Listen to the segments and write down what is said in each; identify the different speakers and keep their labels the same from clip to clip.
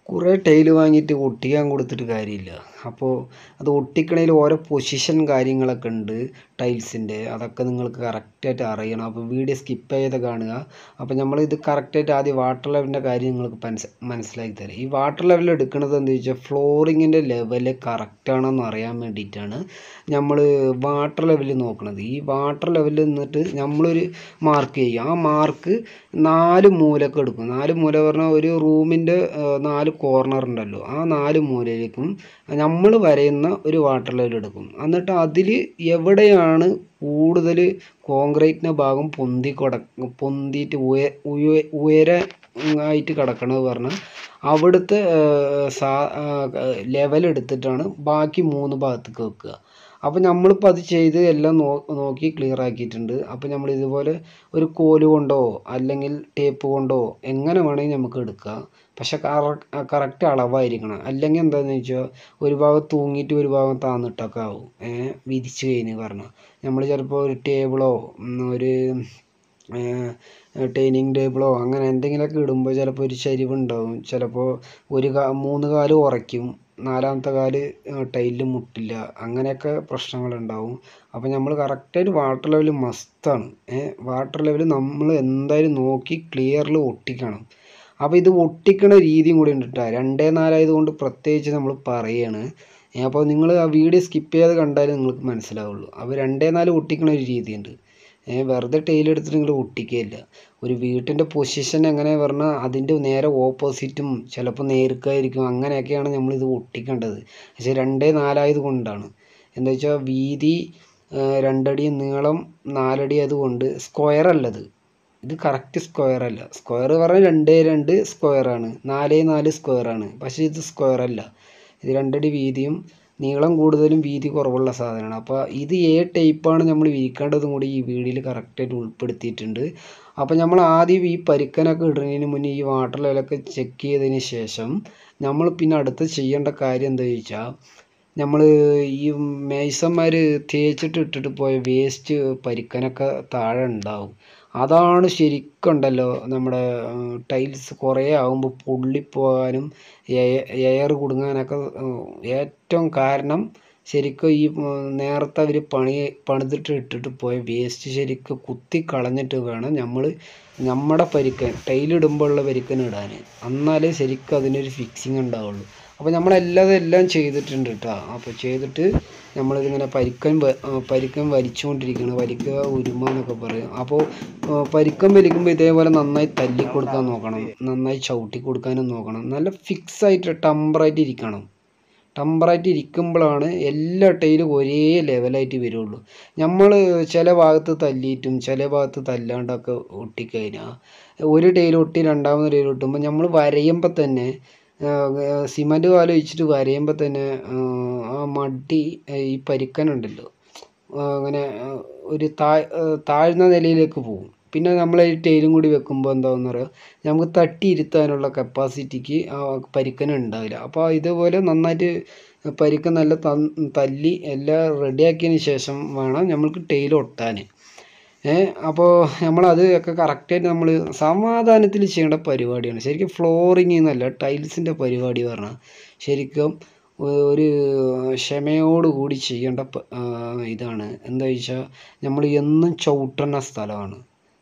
Speaker 1: കുറേ ടൈല് വാങ്ങിയിട്ട് ഒട്ടിക്കാൻ കൊടുത്തിട്ട് കാര്യമില്ല അപ്പോൾ അത് ഒട്ടിക്കണതിൽ ഓരോ പൊസിഷൻ കാര്യങ്ങളൊക്കെ ഉണ്ട് ടൈൽസിൻ്റെ അതൊക്കെ നിങ്ങൾക്ക് കറക്റ്റായിട്ട് അറിയണം അപ്പോൾ വീഡിയോ സ്കിപ്പ് ചെയ്ത് കാണുക അപ്പോൾ നമ്മൾ ഇത് കറക്റ്റായിട്ട് ആദ്യം വാട്ടർ ലെവലിൻ്റെ കാര്യം നിങ്ങൾക്ക് മനസ്സ് മനസ്സിലാക്കി തരാം ഈ വാട്ടർ ലെവൽ എടുക്കുന്നത് എന്താ വെച്ചാൽ ഫ്ലോറിങ്ങിൻ്റെ ലെവൽ കറക്റ്റാണെന്ന് അറിയാൻ വേണ്ടിയിട്ടാണ് നമ്മൾ വാട്ടർ ലെവൽ നോക്കുന്നത് ഈ വാട്ടർ ലെവലിൽ നിന്നിട്ട് നമ്മളൊരു മാർക്ക് ചെയ്യും ആ മാർക്ക് നാല് മൂലക്ക് എടുക്കും നാല് മൂല പറഞ്ഞാൽ ഒരു റൂമിൻ്റെ നാല് കോർണർ ഉണ്ടല്ലോ ആ നാല് മൂലയിലേക്കും നമ്മൾ വരയുന്ന ഒരു വാട്ടർ ലെവൽ എടുക്കും എന്നിട്ട് അതിൽ എവിടെയാണ് കൂടുതൽ കോൺക്രീറ്റിൻ്റെ ഭാഗം പൊന്തി കിട പൊന്തിയിട്ട് ഉയ ഉയ ഉയര ആയിട്ട് കിടക്കണത് പറഞ്ഞാൽ അവിടുത്തെ സാ ലെവൽ എടുത്തിട്ടാണ് ബാക്കി മൂന്ന് ഭാഗത്തേക്ക് വെക്കുക അപ്പോൾ നമ്മളിപ്പോൾ അത് ചെയ്ത് എല്ലാം നോ നോക്കി ക്ലിയർ ആക്കിയിട്ടുണ്ട് അപ്പോൾ നമ്മൾ ഇതുപോലെ ഒരു കോല് കൊണ്ടോ അല്ലെങ്കിൽ ടേപ്പ് കൊണ്ടോ എങ്ങനെ വേണമെങ്കിൽ നമുക്ക് എടുക്കാം പക്ഷെ കറക്റ്റ് അളവായിരിക്കണം അല്ലെങ്കിൽ എന്താണെന്ന് വെച്ചാൽ ഒരു ഭാഗം തൂങ്ങിയിട്ട് ഒരു ഭാഗം താന്നിട്ടൊക്കെ ആവും വിരിച്ച് കഴിഞ്ഞ് പറഞ്ഞാൽ നമ്മൾ ചിലപ്പോൾ ഒരു ടേബിളോ ഒരു ഡൈനിങ് ടേബിളോ അങ്ങനെ എന്തെങ്കിലുമൊക്കെ ഇടുമ്പോൾ ചിലപ്പോൾ ഒരു ചരിവുണ്ടാവും ചിലപ്പോൾ ഒരു കാ മൂന്ന് കാല് ഉറയ്ക്കും നാലാമത്തെ കാല് ടൈലിൽ മുട്ടില്ല അങ്ങനെയൊക്കെ പ്രശ്നങ്ങളുണ്ടാവും അപ്പോൾ നമ്മൾ കറക്റ്റായിട്ട് വാട്ടർ ലെവൽ മസ്റ്റാണ് വാട്ടർ ലെവൽ നമ്മൾ എന്തായാലും നോക്കി ക്ലിയറിൽ ഒട്ടിക്കണം അപ്പോൾ ഇത് ഒട്ടിക്കണ രീതിയും കൂടി ഉണ്ട് കേട്ടോ രണ്ടേ നാലായതുകൊണ്ട് പ്രത്യേകിച്ച് നമ്മൾ പറയുകയാണ് അപ്പോൾ നിങ്ങൾ ആ വീഡിയോ സ്കിപ്പ് ചെയ്ത് കണ്ടാലേ നിങ്ങൾക്ക് മനസ്സിലാവുള്ളൂ അപ്പോൾ രണ്ടേ നാല് ഒട്ടിക്കണ ഒരു രീതിയുണ്ട് വെറുതെ ടൈൽ എടുത്തിട്ട് നിങ്ങൾ ഒട്ടിക്കുകയില്ല ഒരു വീട്ടിൻ്റെ പൊസിഷൻ എങ്ങനെ പറഞ്ഞാൽ അതിൻ്റെ നേരെ ഓപ്പോസിറ്റും ചിലപ്പോൾ നേർക്കായിരിക്കും അങ്ങനെയൊക്കെയാണ് നമ്മളിത് ഒട്ടിക്കേണ്ടത് പക്ഷേ രണ്ടേ നാലായത് കൊണ്ടാണ് എന്താ വെച്ചാൽ വീതി രണ്ടടി നീളം നാലടി അതുകൊണ്ട് സ്ക്വയർ അല്ലത് ഇത് കറക്റ്റ് സ്ക്വയർ അല്ല സ്ക്വയർ പറഞ്ഞാൽ രണ്ടേ രണ്ട് സ്ക്വയറാണ് നാലേ നാല് സ്ക്വയറാണ് പക്ഷേ ഇത് സ്ക്വയർ അല്ല ഇത് രണ്ടടി വീതിയും നീളം കൂടുതലും വീതി കുറവുള്ള സാധനമാണ് അപ്പോൾ ഇത് ഏ ടൈപ്പാണ് നമ്മൾ വിരിക്കേണ്ടതും കൂടി ഈ വീഡിയോയിൽ കറക്റ്റായിട്ട് ഉൾപ്പെടുത്തിയിട്ടുണ്ട് അപ്പോൾ നമ്മൾ ആദ്യം ഈ പരിക്കനൊക്കെ ഇടുന്നതിന് മുന്നേ ഈ വാട്ടർ ലെവലൊക്കെ ചെക്ക് ചെയ്തതിന് ശേഷം നമ്മൾ പിന്നെ അടുത്ത് ചെയ്യേണ്ട കാര്യം എന്താ ചോദിച്ചാൽ നമ്മൾ ഈ മേസന്മാർ തേച്ചിട്ട് ഇട്ടിട്ട് പോയ വേസ്റ്റ് പരിക്കനൊക്കെ താഴെ ഉണ്ടാവും അതാണ് ശരിക്കുണ്ടല്ലോ നമ്മുടെ ടൈൽസ് കുറേ ആകുമ്പോൾ പൊള്ളിപ്പോകാനും എയർ കുടുങ്ങാനൊക്കെ ഏറ്റവും കാരണം ശരിക്കും ഈ നേരത്തെ അവർ പണി പണിതിട്ട് ഇട്ടിട്ട് പോയ വേസ്റ്റ് ശരിക്കും കുത്തി കളഞ്ഞിട്ട് വേണം നമ്മൾ നമ്മുടെ പരിക്കൻ ടൈലിടുമ്പോഴുള്ള പരിക്കൻ ഇടാൻ എന്നാലേ ശരിക്കും അതിനൊരു ഫിക്സിങ് ഉണ്ടാവുള്ളൂ അപ്പോൾ നമ്മളെല്ലാം എല്ലാം ചെയ്തിട്ടുണ്ട് കേട്ടോ അപ്പോൾ ചെയ്തിട്ട് നമ്മളിതിങ്ങനെ പരിക്കൻ പരിക്കൻ വലിച്ചുകൊണ്ടിരിക്കുകയാണ് വലിക്കുക ഉരുമ എന്നൊക്കെ പറയും അപ്പോൾ പരിക്കൻ വലിക്കുമ്പോൾ ഇതേപോലെ നന്നായി തല്ലി കൊടുക്കാൻ നോക്കണം നന്നായി ചവിട്ടി കൊടുക്കാനും നോക്കണം നല്ല ഫിക്സ് ആയിട്ട് ടമ്പറായിട്ട് ഇരിക്കണം ടമ്പറായിട്ട് ഇരിക്കുമ്പോഴാണ് എല്ലാ ടൈലും ഒരേ ലെവലായിട്ട് വരുള്ളൂ നമ്മൾ ചില ഭാഗത്ത് തല്ലിയിട്ടും ചില ഭാഗത്ത് തല്ലാണ്ടൊക്കെ ഒട്ടിക്കഴിഞ്ഞാൽ ഒരു ടൈൽ ഒട്ടി രണ്ടാമത് ടൈൽ ഒട്ടുമ്പോൾ നമ്മൾ വരയുമ്പോൾ തന്നെ സിമൻറ്റ് പാൽ ഒഴിച്ചിട്ട് വരയുമ്പോൾ തന്നെ ആ മടി ഈ പരിക്കനുണ്ടല്ലോ അങ്ങനെ ഒരു താഴ് താഴ്ന്ന നിലയിലേക്ക് പോകും പിന്നെ നമ്മൾ ഈ ടൈലും കൂടി വെക്കുമ്പോൾ എന്താണെന്ന് പറയുക നമുക്ക് തട്ടി ഇരുത്താനുള്ള കപ്പാസിറ്റിക്ക് ആ പരിക്കൻ ഉണ്ടാവില്ല അപ്പോൾ ഇതേപോലെ നന്നായിട്ട് പരിക്കൻ നല്ല തല്ലി എല്ലാം റെഡിയാക്കിയതിന് ശേഷം വേണം നമ്മൾക്ക് ടൈൽ ഒട്ടാൻ അപ്പോൾ നമ്മളത് ഒക്കെ കറക്റ്റായിട്ട് നമ്മൾ സമാധാനത്തിൽ ചെയ്യേണ്ട പരിപാടിയാണ് ശരിക്കും ഫ്ലോറിങ് എന്നല്ല ടൈൽസിൻ്റെ പരിപാടി പറഞ്ഞാൽ ശരിക്കും ഒരു ക്ഷമയോട് കൂടി ചെയ്യേണ്ട ഇതാണ് എന്താ വെച്ചാൽ നമ്മൾ എന്നും ചവിട്ടുന്ന സ്ഥലമാണ്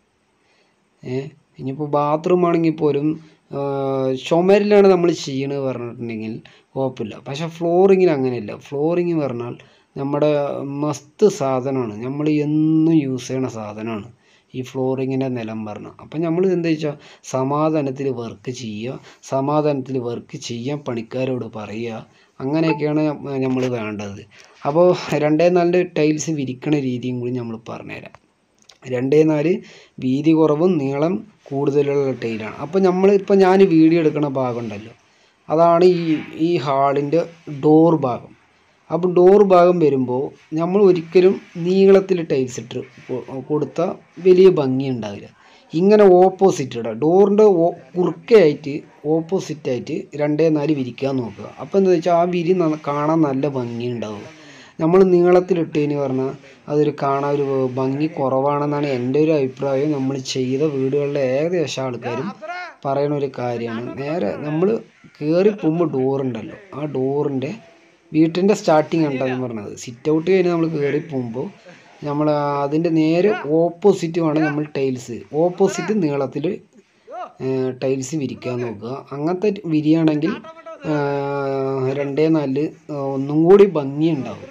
Speaker 1: ഇനിയിപ്പോൾ ബാത്റൂം ആണെങ്കിൽ പോലും ചുമരിലാണ് നമ്മൾ ചെയ്യണത് പറഞ്ഞിട്ടുണ്ടെങ്കിൽ കുഴപ്പമില്ല പക്ഷേ ഫ്ലോറിങ്ങിൽ അങ്ങനെയല്ല ഫ്ലോറിങ് പറഞ്ഞാൽ നമ്മുടെ മസ്ത് സാധനമാണ് നമ്മൾ എന്നും യൂസ് ചെയ്യണ സാധനമാണ് ഈ ഫ്ലോറിങ്ങിൻ്റെ നിലം പറഞ്ഞാൽ അപ്പം നമ്മൾ എന്താ വെച്ചാൽ സമാധാനത്തിൽ വർക്ക് ചെയ്യുക സമാധാനത്തിൽ വർക്ക് ചെയ്യാൻ പണിക്കാരോട് പറയുക അങ്ങനെയൊക്കെയാണ് നമ്മൾ വേണ്ടത് അപ്പോൾ രണ്ടേ നാലിൻ്റെ ടൈൽസ് വിരിക്കണ രീതിയും കൂടി നമ്മൾ പറഞ്ഞുതരാം രണ്ടേ നാല് വീതി കുറവും നീളം കൂടുതലുള്ള ടൈലാണ് അപ്പോൾ നമ്മൾ ഇപ്പോൾ ഞാൻ വീഡിയോ എടുക്കുന്ന ഭാഗം ഉണ്ടല്ലോ അതാണ് ഈ ഈ ഹാളിൻ്റെ ഡോർ ഭാഗം അപ്പോൾ ഡോർ ഭാഗം വരുമ്പോൾ നമ്മൾ ഒരിക്കലും നീളത്തിൽ ടൈൽസ് ഇട്ട് കൊടുത്താൽ വലിയ ഭംഗി ഉണ്ടാവില്ല ഇങ്ങനെ ഓപ്പോസിറ്റ് ഇടുക ഡോറിൻ്റെ കുറുക്കയായിട്ട് ഓപ്പോസിറ്റായിട്ട് രണ്ടേ നാല് വിരിക്കാൻ നോക്കുക അപ്പോൾ എന്താ വെച്ചാൽ ആ വിരി കാണാൻ നല്ല ഭംഗി ഉണ്ടാവും നമ്മൾ നീളത്തിലിട്ടതിന് പറഞ്ഞാൽ അതൊരു കാണാൻ ഒരു ഭംഗി കുറവാണെന്നാണ് എൻ്റെ ഒരു അഭിപ്രായം നമ്മൾ ചെയ്ത വീടുകളിലെ ഏകദേശം ആൾക്കാരും പറയുന്ന ഒരു കാര്യമാണ് നേരെ നമ്മൾ കയറി പോകുമ്പോൾ ഡോറുണ്ടല്ലോ ആ ഡോറിൻ്റെ വീട്ടിൻ്റെ സ്റ്റാർട്ടിങ് കണ്ടെന്ന് പറഞ്ഞത് സിറ്റ് ഔട്ട് കഴിഞ്ഞ് നമ്മൾ കയറി പോകുമ്പോൾ നമ്മൾ അതിൻ്റെ നേരെ ഓപ്പോസിറ്റ് വേണം നമ്മൾ ടൈൽസ് ഓപ്പോസിറ്റ് നീളത്തിൽ ടൈൽസ് വിരിക്കാൻ നോക്കുക അങ്ങനത്തെ വിരിയാണെങ്കിൽ ആ, രണ്ടേ നാല് ഒന്നും കൂടി ഭംഗിയുണ്ടാവും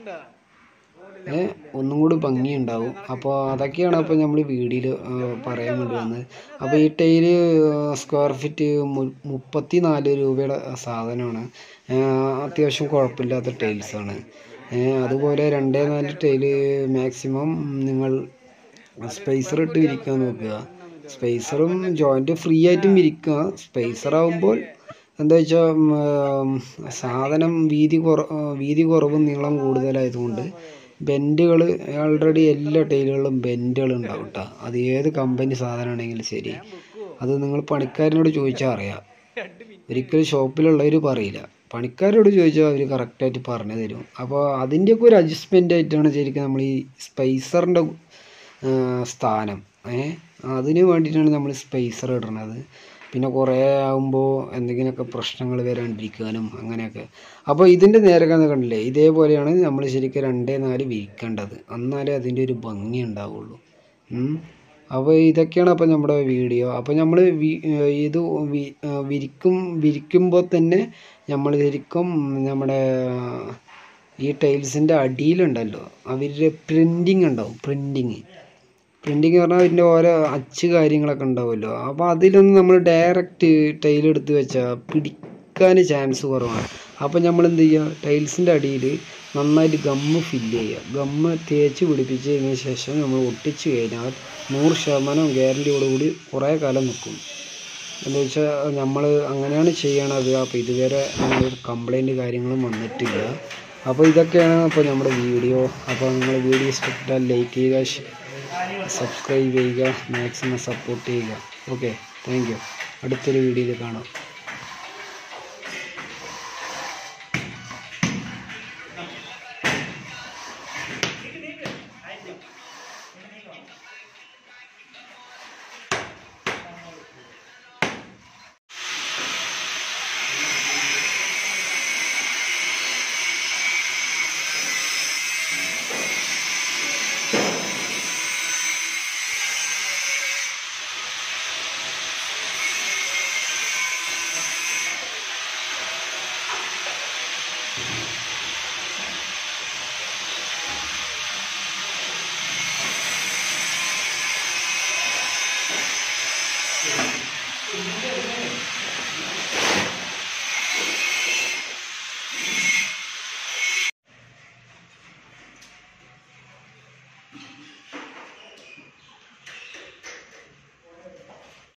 Speaker 1: ഏ ഒന്നും കൂടി ഭംഗിയുണ്ടാവും അപ്പോൾ അതൊക്കെയാണ് അപ്പോൾ നമ്മൾ വീഡിയോയിൽ പറയാൻ വേണ്ടി വന്നത് അപ്പോൾ ഈ ടൈല് സ്ക്വയർ ഫീറ്റ് മുപ്പത്തി നാല് രൂപയുടെ സാധനമാണ് ആ, അത്യാവശ്യം കുഴപ്പമില്ലാത്ത ടൈൽസാണ് അതുപോലെ രണ്ടേ നാല് ടൈല് മാക്സിമം നിങ്ങൾ സ്പേസർ ഇട്ട് വിരിക്കാൻ നോക്കുക സ്പേസറും ജോയിൻറ്റ് ഫ്രീ ആയിട്ടും വിരിക്കുക സ്പേസർ ആകുമ്പോൾ എന്താ വെച്ചാൽ സാധനം വീതി കുറ വീതി കുറവും നീളം കൂടുതലായതുകൊണ്ട് ബെൻഡുകൾ ഓൾറെഡി എല്ലാ ടൈലുകളിലും ബെൻഡുകൾ ഉണ്ടാവും കേട്ടോ അത് ഏത് കമ്പനി സാധനമാണെങ്കിലും ശരി അത് നിങ്ങൾ പണിക്കാരനോട് ചോദിച്ചാൽ അറിയാം ഒരിക്കലും ഷോപ്പിലുള്ളവർ പറയില്ല പണിക്കാരോട് ചോദിച്ചാൽ അവർ കറക്റ്റായിട്ട് പറഞ്ഞു തരും അപ്പോൾ അതിൻ്റെയൊക്കെ ഒരു അഡ്ജസ്റ്റ്മെൻ്റ് ആയിട്ടാണ് ശരിക്കും നമ്മൾ ഈ സ്പൈസറിൻ്റെ സ്ഥാനം ഏ അതിന് വേണ്ടിയിട്ടാണ് നമ്മൾ സ്പേസർ ഇടുന്നത് പിന്നെ കുറേ ആകുമ്പോൾ എന്തെങ്കിലുമൊക്കെ പ്രശ്നങ്ങൾ വരാണ്ടിരിക്കാനും അങ്ങനെയൊക്കെ അപ്പോൾ ഇതിൻ്റെ നേരൊക്കെ കണ്ടില്ലേ ഇതേപോലെയാണ് നമ്മൾ ശരിക്കും രണ്ടേ നാല് വിരിക്കേണ്ടത് എന്നാലേ അതിൻ്റെ ഒരു ഭംഗി ഉണ്ടാവുള്ളൂ ഉം. അപ്പോൾ ഇതൊക്കെയാണ് അപ്പോൾ നമ്മുടെ വീഡിയോ അപ്പോൾ നമ്മൾ ഇത് വി- ആ, വിരിക്കും വിരിക്കുമ്പോൾ തന്നെ നമ്മൾ ശരിക്കും നമ്മുടെ ഈ ടൈൽസിൻ്റെ അടിയിലുണ്ടല്ലോ അവരുടെ പ്രിൻറ്റിങ് ഉണ്ടാവും പ്രിൻറ്റിങ് പ്രിൻറ്റിങ് പറഞ്ഞാൽ അതിൻ്റെ ഓരോ അച്ച് കാര്യങ്ങളൊക്കെ ഉണ്ടാവുമല്ലോ അപ്പോൾ അതിലൊന്നും നമ്മൾ ഡയറക്റ്റ് ടൈൽ എടുത്ത് വെച്ചാൽ പിടിക്കാൻ ചാൻസ് കുറവാണ് അപ്പോൾ നമ്മൾ എന്ത് ചെയ്യുക ടൈൽസിൻ്റെ അടിയിൽ നന്നായിട്ട് ഗമ്മ് ഫില്ല് ചെയ്യുക ഗമ്മ് തേച്ച് പിടിപ്പിച്ചതിന് ശേഷം നമ്മൾ ഒട്ടിച്ച് കഴിഞ്ഞാൽ നൂറ് ശതമാനം ഗ്യാരണ്ടിയോടുകൂടി കുറേ കാലം നിൽക്കും എന്താ വെച്ചാൽ നമ്മൾ അങ്ങനെയാണ് ചെയ്യണത് അപ്പോൾ ഇതുവരെ അങ്ങനെ ഒരു കംപ്ലൈൻറ്റ് കാര്യങ്ങളും വന്നിട്ടില്ല അപ്പോൾ ഇതൊക്കെയാണ് അപ്പോൾ നമ്മുടെ വീഡിയോ അപ്പോൾ നിങ്ങൾ വീഡിയോ ഇഷ്ടപ്പെട്ടാൽ ലൈക്ക് ചെയ്യുക സബ്സ്ക്രൈബ് ചെയ്യുക മാക്സിമം സപ്പോർട്ട് ചെയ്യുക ഓക്കെ താങ്ക് യു അടുത്തൊരു വീഡിയോയിൽ കാണാം